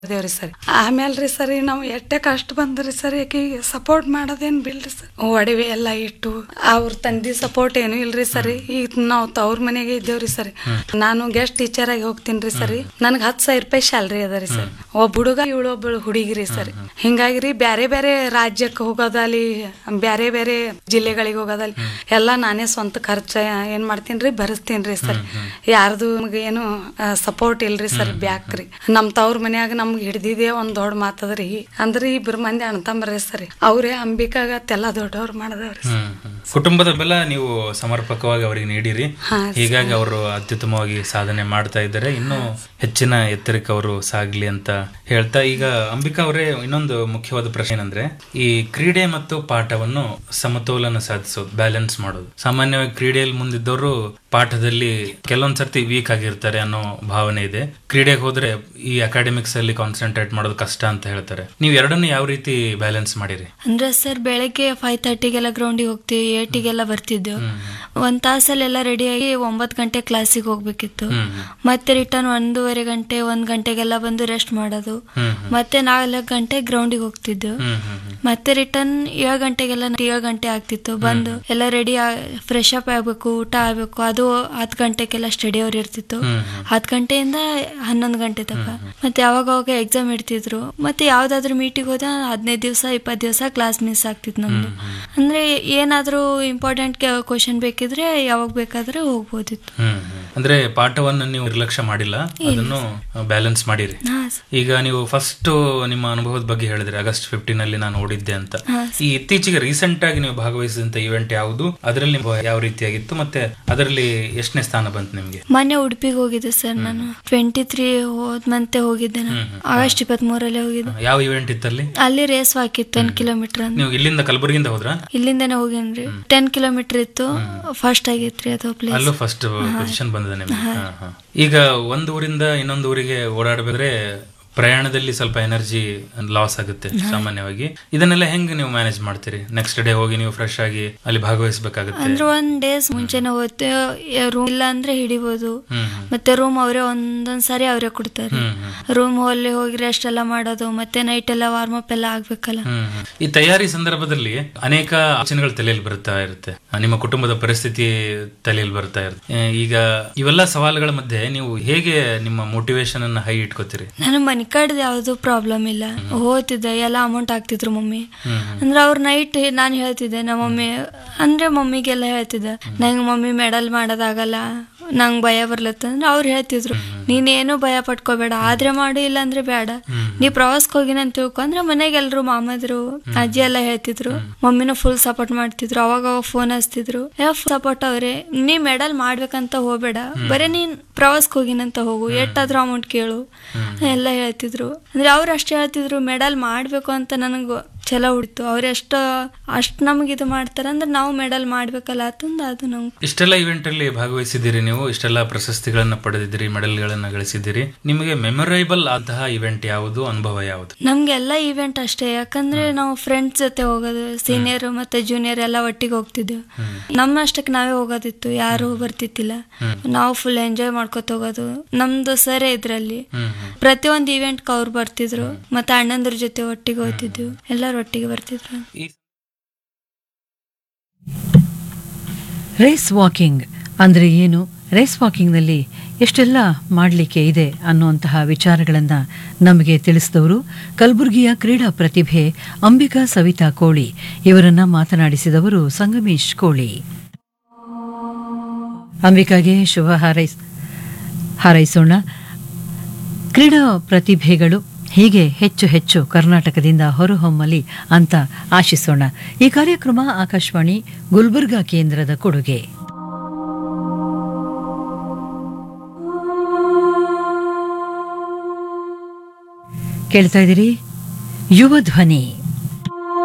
ದೇವ್ರಿ sir ಆಮೇಲೆ ರೀ ಸರಿ ನಾವು ಎಟ್ಟೆ ಕಷ್ಟ ಬಂದ್ರಿ ಸರ್ ಆಕಿಗೆ ಸಪೋರ್ಟ್ ಮಾಡೋದೇನ್ ಬಿಲ್ರಿ ಸರ್ ಒಡವೆ ಎಲ್ಲ ಇಟ್ಟು ಅವ್ರ ತಂದಿ ಸಪೋರ್ಟ್ ಏನು ಇಲ್ರಿ ಸರಿ ಈಗ ನಾವು ತವ್ರ ಮನೆಗೆ ಇದ್ದೇವ್ರಿ ಸರಿ ನಾನು ಗೆಸ್ಟ್ ಟೀಚರ್ ಆಗಿ ಹೋಗ್ತೀನಿ ರೀ ಸರಿ ನನ್ಗೆ ಹತ್ತು ಸಾವಿರ ರೂಪಾಯಿ ಸ್ಯಾಲ್ರಿ ಅದ ರೀ ಸರ್ ಒಬ್ಬ ಹುಡುಗ ಇವಳು ಒಬ್ಬಳು ಹುಡುಗಿರಿ ಸರ್ ಹಿಂಗಾಗಿ ರೀ ಬ್ಯಾರೆ ಬೇರೆ ರಾಜ್ಯಕ್ಕೆ ಹೋಗೋದಲ್ಲಿ ಬ್ಯಾರೆ ಬೇರೆ ಜಿಲ್ಲೆಗಳಿಗೆ ಹೋಗೋದಲ್ಲಿ ಎಲ್ಲ ನಾನೇ ಸ್ವಂತ ಖರ್ಚ ಏನ್ ಮಾಡ್ತೀನಿ ರೀ ಭರಿಸ್ತೀನಿ ರೀ ಸರ್ ಯಾರ್ದು ನಮ್ಗೆ ಏನು ಸಪೋರ್ಟ್ ಇಲ್ರಿ ಸರ್ ಬ್ಯಾಕ್ ರೀ ನಮ್ ತವ್ರ ಮನ್ಯಾಗ ನಮ್ಗೆ ಹಿಡ್ದಿದೆ ಒಂದ್ ದೊಡ್ಡ ಮಾತದ್ರಿ ಅಂದ್ರೆ ಇಬ್ರು ಮಂದಿ ಅಣ್ತಂಬ್ರಿ ಸರ್ ಅವ್ರೇ ಅಂಬಿಕಾಗ ತೆಲ್ಲ ದೊಡ್ಡವ್ರು ಮಾಡದವ್ರಿ sir. ಹ್ಮ್, ಹ್ಮ್. ಕುಟುಂಬದ ಬೆಲ ನೀವು ಸಮರ್ಪಕವಾಗಿ ಅವರಿಗೆ ನೀಡಿರಿ ಹಾ, ಹೀಗಾಗಿ ಅವರು ಅತ್ಯುತ್ತಮವಾಗಿ ಸಾಧನೆ ಮಾಡ್ತಾ ಇದ್ದಾರೆ ಇನ್ನೂ ಹೆಚ್ಚಿನ ಎತ್ತರಕ್ಕೆ ಅವರು ಸಾಗ್ಲಿ ಅಂತ ಹೇಳ್ತಾ ಈಗ ಅಂಬಿಕಾ ಅವರೇ ಇನ್ನೊಂದು ಮುಖ್ಯವಾದ ಪ್ರಶ್ನೆ ಏನಂದ್ರೆ ಈ ಕ್ರೀಡೆ ಮತ್ತು ಪಾಠವನ್ನು ಸಮತೋಲನ ಸಾಧಿಸೋದು ಬ್ಯಾಲೆನ್ಸ್ ಮಾಡೋದು ಸಾಮಾನ್ಯವಾಗಿ ಕ್ರೀಡೆಯಲ್ಲಿ ಮುಂದಿದ್ದವರು ಪಾಠದಲ್ಲಿ ಕೆಲವೊಂದ್ ಸರ್ತಿ ವೀಕ್ ಆಗಿರ್ತಾರೆ ಅನ್ನೋ ಭಾವನೆ ಇದೆ ಕ್ರೀಡೆಗೆ ಹೋದ್ರೆ ಈ ಅಕಾಡೆಮಿಕ್ಸ್ ಅಲ್ಲಿ ಕಾನ್ಸಂಟ್ರೇಟ್ ಮಾಡೋದು ಕಷ್ಟ ಅಂತ ಹೇಳ್ತಾರೆ ನೀವು ಎರಡನ್ನೂ ಯಾವ ರೀತಿ ಬ್ಯಾಲೆನ್ಸ್ ಮಾಡಿರಿ ಅಂದ್ರೆ ಸರ್ ಬೆಳಗ್ಗೆ ಫೈವ್ ತರ್ಟಿಗೆಲ್ಲ ಗ್ರೌಂಡಿಗೆ ಹೋಗ್ತೀವಿ ಏಟಿಗೆಲ್ಲ ಬರ್ತಿದ್ದೆವು ಒಂದ್ ತಾಸಲ್ಲೆಲ್ಲ ರೆಡಿಯಾಗಿ ಒಂಬತ್ತು ಗಂಟೆ ಕ್ಲಾಸಿಗೆ ಹೋಗ್ಬೇಕಿತ್ತು ಹ್ಮ್ ಮತ್ತೆ ರಿಟರ್ನ್ ಒಂದೂವರೆ ಗಂಟೆ ಒಂದ್ ಗಂಟೆಗೆಲ್ಲ ಬಂದು ರೆಸ್ಟ್ ಮಾಡೋದು ಹ್ಮ್ ಮತ್ತೆ ನಾಲ್ಕು ಗಂಟೆ ಗ್ರೌಂಡಿಗೆ ಹೋಗ್ತಿದ್ದೆವು ಹ್ಮ್ ಹ್ಮ್ ಹ್ಮ್ ಮತ್ತೆ ರಿಟರ್ನ್ ಏಳು ಗಂಟೆಗೆಲ್ಲ ಏಳು ಗಂಟೆ ಆಗ್ತಿತ್ತು ಬಂದು ಎಲ್ಲ ರೆಡಿ ಫ್ರೆಶ್ ಅಪ್ ಆಗ್ಬೇಕು ಊಟ ಆಗ್ಬೇಕು ಅದು ಹತ್ತು ಗಂಟೆಗೆಲ್ಲ ಸ್ಟಡಿ ಅವ್ರು ಇರ್ತಿತ್ತು ಹ್ಮ್ ಹತ್ತು ಗಂಟೆಯಿಂದ ಹನ್ನೊಂದು ಗಂಟೆ ತನಕ ಮತ್ತೆ ಯಾವಾಗ ಅವಾಗ ಎಕ್ಸಾಮ್ ಇಡ್ತಿದ್ರು ಮತ್ತೆ ಯಾವ್ದಾದ್ರು ಮೀಟಿಂಗ್ ಹೋದ ಹದಿನೈದು ದಿವಸ ಇಪ್ಪತ್ತು ದಿವಸ ಕ್ಲಾಸ್ ಮಿಸ್ ಆಗ್ತಿತ್ತು ನಮ್ದು ಅಂದ್ರೆ ಏನಾದ್ರೂ ಇಂಪಾರ್ಟೆಂಟ್ ಕ್ವಶನ್ ಬೇಕಿದ್ರೆ ಯಾವಾಗ ಬೇಕಾದ್ರೆ ಹೋಗ್ಬೋದಿತ್ತು ಹ್ಮ್ ಹ್ಮ್. ಅಂದ್ರೆ ಪಾಠವನ್ನು ನೀವು ನಿರ್ಲಕ್ಷ್ಯ ಮಾಡಿಲ್ಲ ಅದನ್ನು ಬ್ಯಾಲೆನ್ಸ್ ಮಾಡಿರಿ ಹಾ ಈಗ ನೀವು ಫಸ್ಟ್ ನಿಮ್ಮ ಅನುಭವದ ಬಗ್ಗೆ ಹೇಳಿದ್ರಿ ಆಗಸ್ಟ್ ಫಿಫ್ಟೀನ್ ಅಲ್ಲಿ ನಾನು ಓಡಿದ್ದೆ ಅಂತ ಹಾ ಈ ಇತ್ತೀಚೆಗೆ ರೀಸೆಂಟ್ ಆಗಿ ನೀವು ಭಾಗವಹಿಸಿದಂತ ಇವೆಂಟ್ ಯಾವುದು ಅದರಲ್ಲಿ ನಿಮ್ಮ ಯಾವ ರೀತಿಯಾಗಿತ್ತು ಮತ್ತೆ ಅದರಲ್ಲಿ ಎಷ್ಟನೇ ಸ್ಥಾನ ಬಂತು ನಿಮ್ಗೆ ಮೊನ್ನೆ ಉಡುಪಿಗೆ ಹೋಗಿದ್ದೆ ಸರ್ ನಾನು ಟ್ವೆಂಟಿ ತ್ರೀ ಹೋದ್ ಮಂತೆ ಹೋಗಿದ್ದೆ ನಾನು ಆಗಸ್ಟ್ ಇಪ್ಪತ್ತ್ ಮೂರಲ್ಲೇ ಹೋಗಿದ್ದೆ ಯಾವ ಇವೆಂಟ್ ಇತ್ತಲ್ಲಿ ಅಲ್ಲಿ ರೇಸ್ ಹಾಕಿತ್ತು ಟೆನ್ ಕಿಲೋಮೀಟರ್ ಅಂತ ನೀವು ಇಲ್ಲಿಂದ ಕಲಬುರಗಿಯಿಂದ ಹೋದ್ರಾ ಇಲ್ಲಿಂದನೇ ಹೋಗೇನ್ರಿ ಟೆನ್ ಕಿಲೋಮೀಟರ್ ಇತ್ತು ಫಸ್ಟ್ ಆಗಿತ್ರಿ ಅದು ಪ್ಲೇಸ್ ಅಲ್ಲೂ ಫಸ್ಟ್ ಪೊಸಿಷನ್ ಬಂದಿದೆ ನಿಮ್ಗೆ ಹಾ, ಹಾ. ಈಗ ಒಂದು ಊರಿಂದ ಇನ್ನೊಂದು ಊರಿಗೆ ಓಡಾಡಬೇಕಾದ್ರೆ ಪ್ರಯಾಣದಲ್ಲಿ ಸ್ವಲ್ಪ ಎನರ್ಜಿ ಲಾಸ್ ಆಗುತ್ತೆ ಸಾಮಾನ್ಯವಾಗಿ ಇದನ್ನೆಲ್ಲ ಹೆಂಗ್ ನೀವು ಮ್ಯಾನೇಜ್ ಮಾಡ್ತೀರಿ ನೆಕ್ಸ್ಟ್ ಡೇ ಹೋಗಿ ನೀವು ಫ್ರೆಶ್ ಆಗಿ ಅಲ್ಲಿ ಭಾಗವಹಿಸಬೇಕಾಗುತ್ತೆ ಅಂದ್ರೆ ಒಂದ್ ಡೇಸ್ ಮುಂಚೆನೆ ಹೋಗ್ತೇವೆ ರೂಮ್ ಇಲ್ಲ ಅಂದ್ರೆ ಹಿಡಿಬೋದು ಹ್ಮ್ ಹ್ಮ್. ಮತ್ತೆ ರೂಮ್ ಅವರೇ ಒಂದೊಂದ್ ಸಾರಿ ಅವರೇ ಕೊಡ್ತಾರೆ ಹ್ಮ್ ಹ್ಮ್. ರೂಮ್ ಅಲ್ಲಿ ಹೋಗಿ ರೆಸ್ಟ್ ಎಲ್ಲ ಮಾಡೋದು ಮತ್ತೆ ನೈಟ್ ಎಲ್ಲ ವಾರ್ಮ್ ಅಪ್ ಎಲ್ಲ ಆಗ್ಬೇಕಲ್ಲ ಹ್ಮ್ ಹ್ಮ್. ಈ ತಯಾರಿ ಸಂದರ್ಭದಲ್ಲಿ ಅನೇಕ ಆಲೋಚನೆಗಳು ತಲೆಯಲ್ಲಿ ಬರ್ತಾ ಇರುತ್ತೆ ನಿಮ್ಮ ಕುಟುಂಬದ ಪರಿಸ್ಥಿತಿ ತಲೆಯಲ್ಲಿ ಬರ್ತಾ ಇರುತ್ತೆ ಆ, ಈಗ ಇವೆಲ್ಲ ಸವಾಲುಗಳ ಮಧ್ಯೆ ನೀವು ಹೇಗೆ ನಿಮ್ಮ ಮೋಟಿವೇಶನ್ ಅನ್ನ ಹೈ ಇಟ್ಕೋತೀರಿ ನನ್ನ ಮನೆ ಕಡ್ದು ಯಾವ್ದು ಪ್ರಾಬ್ಲಮ್ ಇಲ್ಲ ಹೋಗ್ತಿದ್ದೆ ಎಲ್ಲ ಅಮೌಂಟ್ ಹಾಕ್ತಿದ್ರು ಮಮ್ಮಿ ಹ್ಮ್ ಅಂದ್ರೆ ಅವ್ರ ನೈಟ್ ನಾನು ಹೇಳ್ತಿದ್ದೆ ನಮ್ಮ ಮಮ್ಮಿ ಅಂದ್ರೆ ಮಮ್ಮಿಗೆಲ್ಲ ಹೇಳ್ತಿದ್ದೆ ನಂಗೆ ಮಮ್ಮಿ ಮೆಡಲ್ ಮಾಡೋದಾಗಲ್ಲ ನಂಗೆ ಭಯ ಬರ್ಲತ್ತ ಅಂದ್ರೆ ಅವ್ರು ಹೇಳ್ತಿದ್ರು ನೀನೇನು ಭಯ ಪಟ್ಕೋಬೇಡ ಆದ್ರೆ ಮಾಡು ಇಲ್ಲ ಅಂದ್ರೆ ಬೇಡ ನೀ ಪ್ರವಾಸಕ್ಕೆ ಹೋಗಿನ ಅಂತ ತಿಳ್ಕೊ ಅಂದ್ರೆ ಮನೆಗೆ ಎಲ್ರು ಮಾಮದ್ರು ಅಜ್ಜಿ ಎಲ್ಲ ಹೇಳ್ತಿದ್ರು ಮಮ್ಮಿನೂ ಫುಲ್ ಸಪೋರ್ಟ್ ಮಾಡ್ತಿದ್ರು ಅವಾಗ ಅವಾಗ ಫೋನ್ ಹಚ್ತಿದ್ರು ಸಪೋರ್ಟ್ ಅವ್ರೆ ನೀ ಮೆಡಲ್ ಮಾಡ್ಬೇಕಂತ ಹೋಗ್ಬೇಡ ಬರೀ ನೀನ್ ಪ್ರವಾಸಕ್ಕೆ ಹೋಗಿನಂತ ಹೋಗು ಎಷ್ಟಾದ್ರೂ ಅಮೌಂಟ್ ಕೇಳು ಎಲ್ಲ ಹೇಳ್ತಿದ್ರು ಅಂದ್ರೆ ಅವ್ರು ಅಷ್ಟೇ ಹೇಳ್ತಿದ್ರು ಮೆಡಲ್ ಮಾಡ್ಬೇಕು ಅಂತ ನನಗೆ ಛಲ ಹುಡ್ತು ಅವ್ರು ಎಷ್ಟು ಅಷ್ಟ್ ನಮ್ಗೆ ಇದು ಮಾಡ್ತಾರ ಅಂದ್ರೆ ನಾವು ಮೆಡಲ್ ಮಾಡ್ಬೇಕಲ್ಲ ಅಂತಂದು ಅದು ನಮ್ಗೆ ಇಷ್ಟೆಲ್ಲ ಇವೆಂಟ್ ಅಲ್ಲಿ ಭಾಗವಹಿಸಿದ್ದೀರಿ ನೀವು ಇಷ್ಟೆಲ್ಲ ಪ್ರಶಸ್ತಿಗಳನ್ನ ಪಡೆದಿದ್ದೀರಿ ಮೆಡಲ್ಗಳನ್ನ ಗಳಿಸಿದ್ದೀರಿ ನಿಮಗೆ ಮೆಮೊರೇಬಲ್ ಆದಂತಹ ಇವೆಂಟ್ ಯಾವುದು ಅನುಭವ ಯಾವುದು ನಮ್ಗೆಲ್ಲ ಇವೆಂಟ್ ಅಷ್ಟೇ ಯಾಕಂದ್ರೆ ನಾವು ಫ್ರೆಂಡ್ಸ್ ಜೊತೆ ಹೋಗೋದು ಸೀನಿಯರ್ ಮತ್ತೆ ಜೂನಿಯರ್ ಎಲ್ಲ ಒಟ್ಟಿಗೆ ಹೋಗ್ತಿದ್ದೆವು ನಮ್ಮ ಅಷ್ಟಕ್ಕೆ ನಾವೇ ಹೋಗೋದಿತ್ತು ಯಾರು ಬರ್ತಿತ್ತಿಲ್ಲ ನಾವು ಫುಲ್ ಎಂಜಾಯ್ ಮಾಡ್ಕೊತ ಹೋಗೋದು ನಮ್ದು ಸರೇ ಇದ್ರಲ್ಲಿ ಹ್ಮ್ ಹ್ಮ್. ಪ್ರತಿಯೊಂದು ಇವೆಂಟ್ ಅವ್ರು ಬರ್ತಿದ್ರು ಮತ್ತೆ ಅಣ್ಣಂದ್ರ ಜೊತೆ ಒಟ್ಟಿಗೆ ಹೋಗ್ತಿದ್ವು ಎಲ್ಲರೂ ಒಟ್ಟಿಗೆ ಬರ್ತಿದ್ರು ಈ ರೇಸ್ ವಾಕಿಂಗ್ ಅಂದರೆ ಏನು ರೇಸ್ ವಾಕಿಂಗ್ನಲ್ಲಿ ಎಷ್ಟೆಲ್ಲ ಮಾಡಲಿಕ್ಕೆ ಇದೆ ಅನ್ನುವಂತಹ ವಿಚಾರಗಳನ್ನು ನಮಗೆ ತಿಳಿಸಿದವರು ಕಲಬುರಗಿಯ ಕ್ರೀಡಾ ಪ್ರತಿಭೆ ಅಂಬಿಕಾ ಸವಿತಾ ಕೋಳಿ ಇವರನ್ನ ಮಾತನಾಡಿಸಿದವರು ಸಂಗಮೇಶ್ ಕೋಳಿ ಅಂಬಿಕಾಗೆ ಶುಭ ಹಾರೈಸ್ ಹಾರೈಸೋಣ ಕ್ರೀಡಾ ಪ್ರತಿಭೆಗಳು ಹೀಗೆ ಹೆಚ್ಚು ಹೆಚ್ಚು ಕರ್ನಾಟಕದಿಂದ ಹೊರಹೊಮ್ಮಲಿ ಅಂತ ಆಶಿಸೋಣ ಈ ಕಾರ್ಯಕ್ರಮ ಆಕಾಶವಾಣಿ ಗುಲ್ಬರ್ಗಾ ಕೇಂದ್ರದ ಕೊಡುಗೆ ಕೇಳ್ತಾ ಇದ್ದೀರಿ ಯುವ ಧ್ವನಿ